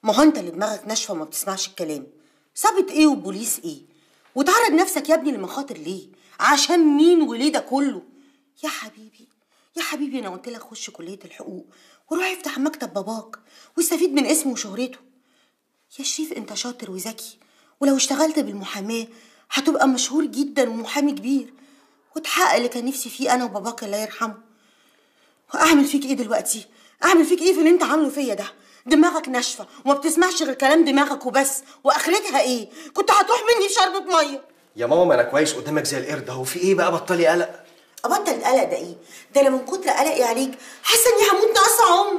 ما هو انت اللي دماغك ناشفه وما بتسمعش الكلام ظابط ايه وبوليس ايه وتعرض نفسك يا ابني لمخاطر ليه عشان مين وليه ده كله يا حبيبي يا حبيبي انا قلت لك خش كليه الحقوق وروح افتح مكتب باباك واستفيد من اسمه وشهرته يا شريف انت شاطر وذكي ولو اشتغلت بالمحاماه هتبقى مشهور جدا ومحامي كبير وتحقق اللي كان نفسي فيه انا وباباك الله يرحمه واعمل فيك ايه دلوقتي اعمل فيك ايه في اللي انت عامله فيا ده دماغك ناشفه وما بتسمعش غير كلام دماغك وبس واخرتها ايه كنت هتروح مني في شربة ميه يا ماما ما انا كويس قدامك زي القرد اهو في ايه بقى بطلي قلق ابطل القلق ده ايه ده انا من كتر قلقي عليك حاسه اني هموت ناقصه عمر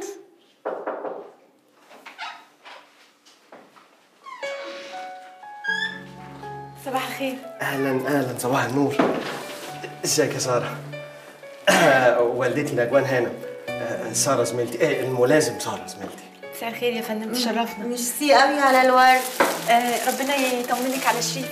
صباح الخير اهلا اهلا صباح النور ازيك يا ساره والدتي نجوان هانم آه، ساره زميلتي ايه الملازم ساره زميلتي مساء الخير يا فندم تشرفنا ميرسي قوي على الورد آه ربنا يطمنك على شريف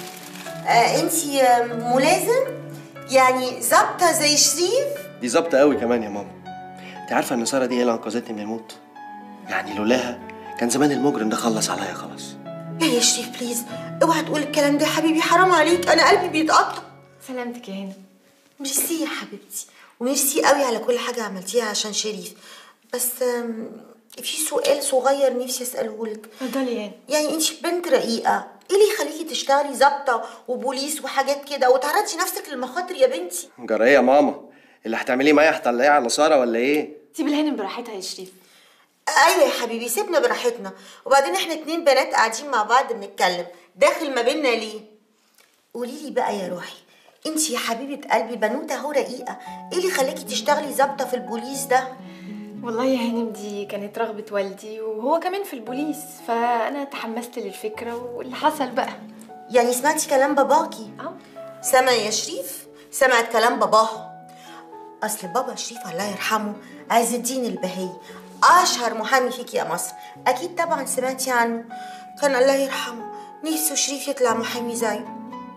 آه انتي آه، ملازم يعني ظابطه زي شريف دي ظابطه قوي كمان يا ماما انت عارفه ان ساره دي هي اللي انقذتني من الموت يعني لولاها كان زمان المجرم ده خلص عليا خلاص لا يا شريف بليز اوعى تقول الكلام ده يا حبيبي حرام عليك انا قلبي بيتقطع سلامتك يا هنا ميرسي يا حبيبتي وميرسي قوي على كل حاجه عملتيها عشان شريف بس آم، في سؤال صغير نفسي اساله لك اتفضلي يا هنا يعني انت بنت رقيقه ايه اللي يخليكي تشتغلي ظابطه وبوليس وحاجات كده وتعرضي نفسك للمخاطر يا بنتي جرى ايه يا ماما اللي هتعمليه معايا هتطلعيه على ساره ولا ايه سيب الهانم براحتها يا شريف ايوه يا حبيبي سيبنا براحتنا وبعدين احنا اتنين بنات قاعدين مع بعض بنتكلم داخل ما بينا ليه قولي لي بقى يا روحي انت يا حبيبه قلبي بنوته اهو رقيقه ايه اللي خلاكي تشتغلي ظابطه في البوليس ده والله يا هانم دي كانت رغبة والدي وهو كمان في البوليس فأنا تحمست للفكرة واللي حصل بقى يعني سمعتي كلام باباكي اه سمع يا شريف سمعت كلام باباها اصل بابا شريف الله يرحمه عز الدين البهي اشهر محامي فيك يا مصر اكيد طبعا سمعتي عنه كان الله يرحمه نفسه شريف يطلع محامي زيه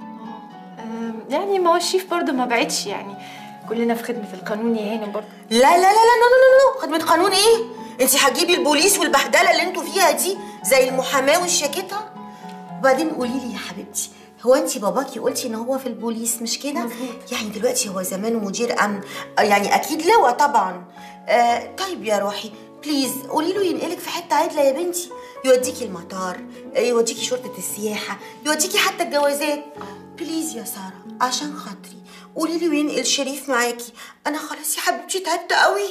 أم، يعني ما هو الشيف برضه ما بعدش يعني كلنا في خدمة القانون يا هانم برضه لا لا لا لا نو نو نو خدمة قانون ايه؟ انت هتجيبي البوليس والبهدلة اللي انتوا فيها دي زي المحاماة والشياكتة؟ وبعدين قولي لي يا حبيبتي هو انت باباكي قلتي ان هو في البوليس مش كده؟ يعني دلوقتي هو زمانه مدير امن آه، يعني اكيد لواء طبعا آه طيب يا روحي بليز قولي له ينقلك في حته عدله يا بنتي يوديكي المطار آه، يوديكي شرطه السياحه يوديكي حتى الجوازات بليز يا ساره عشان خاطري قولي له ينقل شريف معاكي انا خلاص يا حبيبتي تعبت قوي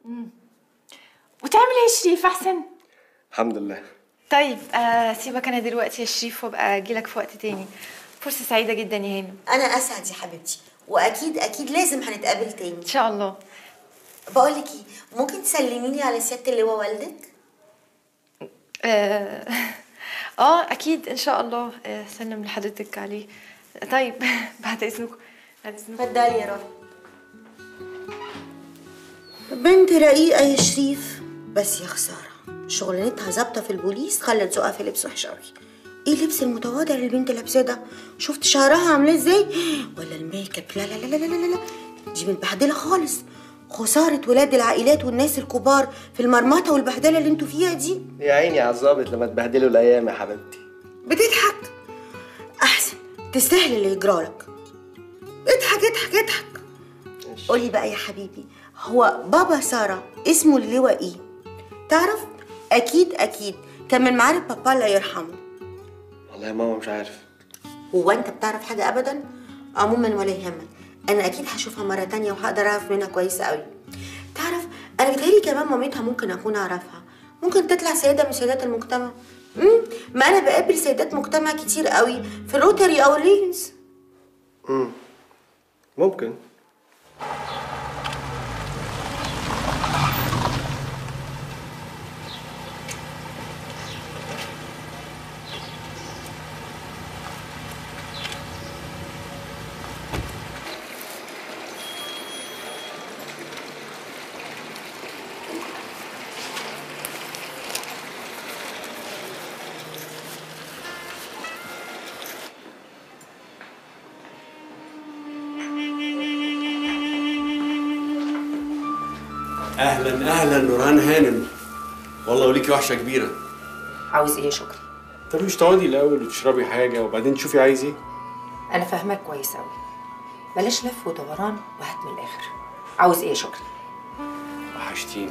وتعمل ايه يا شريف أحسن الحمد لله طيب آه سيبك أنا دلوقتي يا شريف وأبقى أجيلك في وقت تاني فرصة سعيدة جدا يا هانم انا اسعد يا حبيبتي واكيد اكيد لازم هنتقابل تاني إن شاء الله بقول لك ايه ممكن تسلمي لي على سياده اللواء والدك آه آه أكيد إن شاء الله آه سلم لحضرتك عليه طيب بعد إذنكم بعد إذنكم اتفضلي يا روحي بنت رقيقة يا شريف بس يا خسارة شغلانتها ظابطة في البوليس خلت ذوقها في اللبس وحش قوي ايه اللبس المتواضع اللي البنت لابساه ده شفت شعرها عاملاه ازاي ولا الميك اب لا لا لا لا لا لا لا دي متبهدلة خالص خسارة ولاد العائلات والناس الكبار في المرمطة والبهدلة اللي انتوا فيها دي يا عيني على الظابط لما تبهدلوا الايام يا حبيبتي بتضحك احسن تستاهل اللي يجرالك اضحك اضحك اضحك قولي بقى يا حبيبي هو بابا سارة اسمه اللواء ايه تعرف اكيد اكيد كان من معارف بابا الله يرحمه والله يا ماما مش عارف هو انت بتعرف حاجة ابدا عموما ولا يهمك انا اكيد هشوفها مرة تانية وهقدر اعرف منها كويس قوي تعرف انا بتهيألي كمان مامتها ممكن اكون اعرفها ممكن تطلع سيدة من سيدات المجتمع امم ما انا بقابل سيدات مجتمع كتير قوي في الروتري او اللينز امم ممكن اهلا اهلا نوران هانم والله وليكي وحشه كبيره عاوز ايه يا شكري طب مش تقعدي الاول وتشربي حاجه وبعدين تشوفي عايز ايه انا فاهمك كويس قوي بلاش لف ودوران وهات من الاخر عاوز ايه يا شكري وحشتيني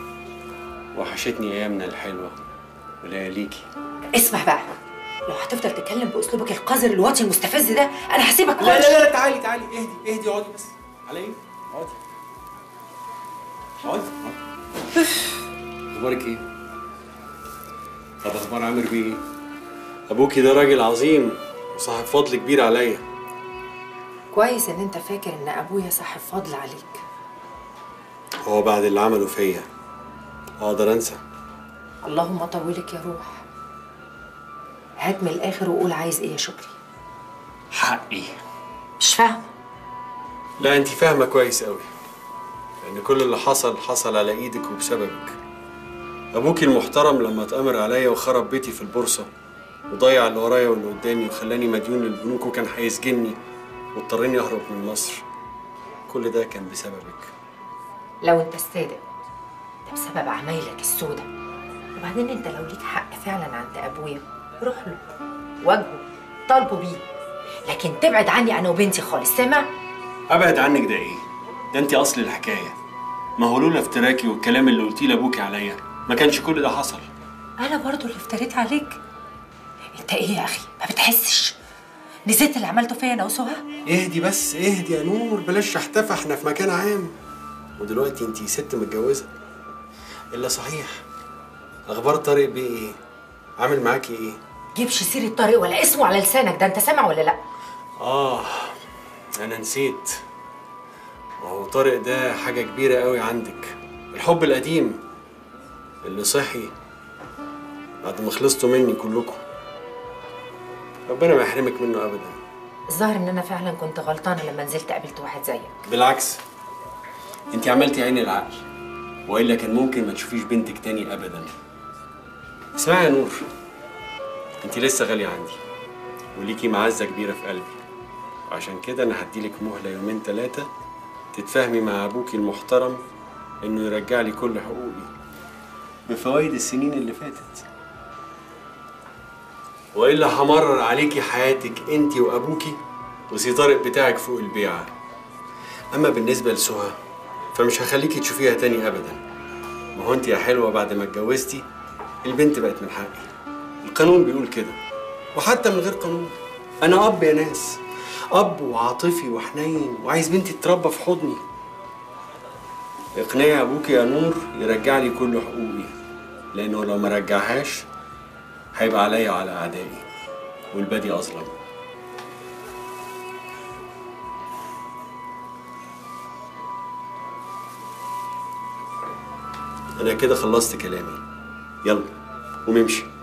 وحشتني ايامنا الحلوه ولياليكي اسمع بقى لو هتفضل تتكلم باسلوبك القذر الواطي المستفز ده انا هسيبك لا وامشي. لا لا تعالي تعالي اهدي اهدي اقعدي بس على ايه؟ اقعدي اقعدي اقعدي. اخبارك ايه؟ طب اخبار عامر بيه ايه؟ ابوكي ده راجل عظيم وصاحب فضل كبير عليا كويس ان انت فاكر ان ابويا صاحب فضل عليك هو بعد اللي عمله فيا اقدر انسى اللهم طولك يا روح هات من الاخر وقول عايز ايه يا شكري حقي مش فاهمه لا انت فاهمه كويس قوي لان كل اللي حصل حصل على ايدك وبسببك ابوكي المحترم لما اتامر عليا وخرب بيتي في البورصه وضيع اللي ورايا واللي قدامي وخلاني مديون للبنوك وكان هيسجني واضطرني اهرب من مصر كل ده كان بسببك لو انت صادق ده بسبب عمايلك السودة وبعدين انت لو ليك حق فعلا عند ابويا روح له واجهه طالبه بيه لكن تبعد عني انا وبنتي خالص سامع ابعد عنك ده ايه ده انت اصل الحكايه ما هو لولا افتراكي والكلام اللي قلتيه لابوكي عليا ما كانش كل ده حصل انا برضو اللي افتريت عليك انت ايه يا اخي ما بتحسش نسيت اللي عملته فيا انا وسهى اهدي بس اهدي يا نور بلاش شحتفة احنا في مكان عام ودلوقتي انتي ست متجوزة الا صحيح اخبار طارق بيه ايه عامل معاكي ايه جيبش سيرة طارق ولا اسمه على لسانك ده انت سامع ولا لا اه انا نسيت وهو طارق ده حاجة كبيرة قوي عندك الحب القديم اللي صحي بعد ما خلصتوا مني كلكم ربنا ما يحرمك منه ابدا الظاهر ان انا فعلا كنت غلطانه لما نزلت قابلت واحد زيك بالعكس انت عملتي عين العقل والا كان ممكن ما تشوفيش بنتك تاني ابدا اسمعي يا نور انت لسه غاليه عندي وليكي معزه كبيره في قلبي وعشان كده انا هديلك مهله يومين ثلاثه تتفاهمي مع ابوكي المحترم انه يرجع لي كل حقوقي بفوائد السنين اللي فاتت والا همرر عليكي حياتك انت وابوكي وسي طارق بتاعك فوق البيعه اما بالنسبه لسهى فمش هخليكي تشوفيها تاني ابدا ما هو انت يا حلوه بعد ما اتجوزتي البنت بقت من حقي القانون بيقول كده وحتى من غير قانون انا اب يا ناس اب وعاطفي وحنين وعايز بنتي تتربى في حضني اقنعي ابوكي يا نور يرجع لي كل حقوقي لانه لو ما رجعهاش هيبقى عليا وعلى اعدائي والبادي اظلم انا كده خلصت كلامي يلا قوم امشي